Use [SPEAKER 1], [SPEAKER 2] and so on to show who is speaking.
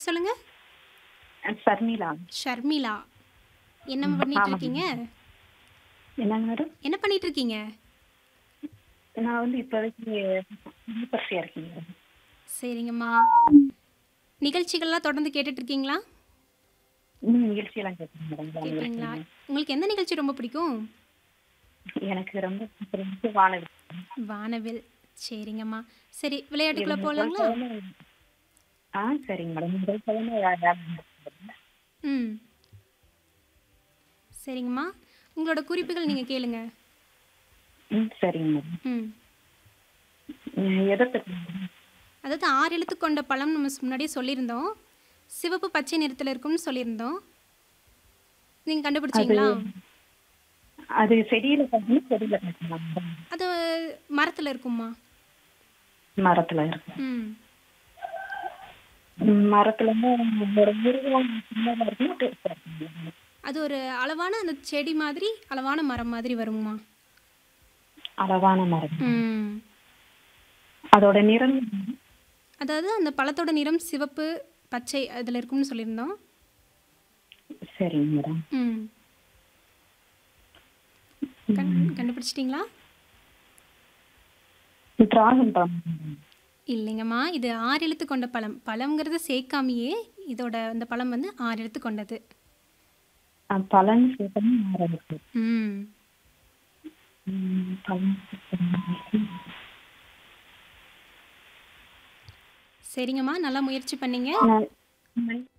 [SPEAKER 1] சொல்லுங்க
[SPEAKER 2] சர்மிளா
[SPEAKER 1] ஷர்மிளா என்ன பண்ணிட்டு
[SPEAKER 2] ஆமாங்க.
[SPEAKER 1] இருக்கீங்க
[SPEAKER 2] என்னங்க மேடம்
[SPEAKER 1] என்ன பண்ணிட்டு இருக்கீங்க
[SPEAKER 2] நான் வந்து இப்போதைக்கு பரிசையாக இருக்கீங்க மேடம்
[SPEAKER 1] சரிங்கம்மா நிகழ்ச்சிகள்லாம் தொடர்ந்து கேட்டுட்டு இருக்கீங்களா
[SPEAKER 2] இன்னும் நிகழ்ச்சியெல்லாம் கேட்குறேன் மேடம்
[SPEAKER 1] கேட்பீங்களா உங்களுக்கு எந்த நிகழ்ச்சி ரொம்ப பிடிக்கும்
[SPEAKER 2] எனக்கு ரொம்ப பிடிச்ச வானதி
[SPEAKER 1] வானவில் சரிங்கம்மா சரி விளையாட்டுக்குள்ள போகலாங்களா
[SPEAKER 2] ஆ சரிங்க மேடம் முதல் கிழமை வேலை
[SPEAKER 1] ம் சரிங்கம்மா உங்களோட குறிப்புகள் நீங்கள் கேளுங்க
[SPEAKER 2] ம் சரிங்க மேடம்
[SPEAKER 1] ம்
[SPEAKER 2] ம், எதை பற்றி மேடம்?
[SPEAKER 1] அதாவது ஆறு எழுத்து கொண்ட பழம் நம்ம முன்னாடியே சொல்லியிருந்தோம் சிவப்பு பச்சை நிறத்தில் இருக்கும்னு சொல்லியிருந்தோம் நீங்கள் கண்டுபிடிச்சிங்களா
[SPEAKER 2] அது செடியில பார்த்தீங்கன்னா செடியில பார்த்தீங்களா மேடம்
[SPEAKER 1] அது மரத்தில் இருக்கும்மா
[SPEAKER 2] மரத்துல இருக்கு
[SPEAKER 1] ம்
[SPEAKER 2] ம், மரத்துல இருந்து ஒரு மிருகம் சின்னதா இருக்குன்னா பெருசா இருக்குங்க மேடம்.
[SPEAKER 1] அது ஒரு அளவான அந்த செடி மாதிரி அளவான மரம் மாதிரி வருங்கம்மா
[SPEAKER 2] அளவான மரம்
[SPEAKER 1] ம்
[SPEAKER 2] அதோட நிறம்
[SPEAKER 1] அதாவது அந்த பழத்தோட நிறம் சிவப்பு பச்சை அதில் இருக்கும்னு சொல்லியிருந்தோம்
[SPEAKER 2] சரிங்க மேடம்
[SPEAKER 1] ம் கண் கண்டுபிடிச்சிட்டிங்களா
[SPEAKER 2] டிராகன் பழம் மேடம்.
[SPEAKER 1] இல்லைங்கம்மா இது ஆறு எழுத்து கொண்ட பழம் பழம்ங்கிறத சேர்க்காமையே இதோட அந்த பழம் வந்து ஆறு எழுத்து கொண்டது
[SPEAKER 2] ஆ, பழம் சேர்த்தோம்னா மரம் இருக்கு
[SPEAKER 1] ம்
[SPEAKER 2] ம், பழம் சேர்த்தோம்னா
[SPEAKER 1] சரிங்கம்மா நல்லா முயற்சி பண்ணீங்க
[SPEAKER 2] நான்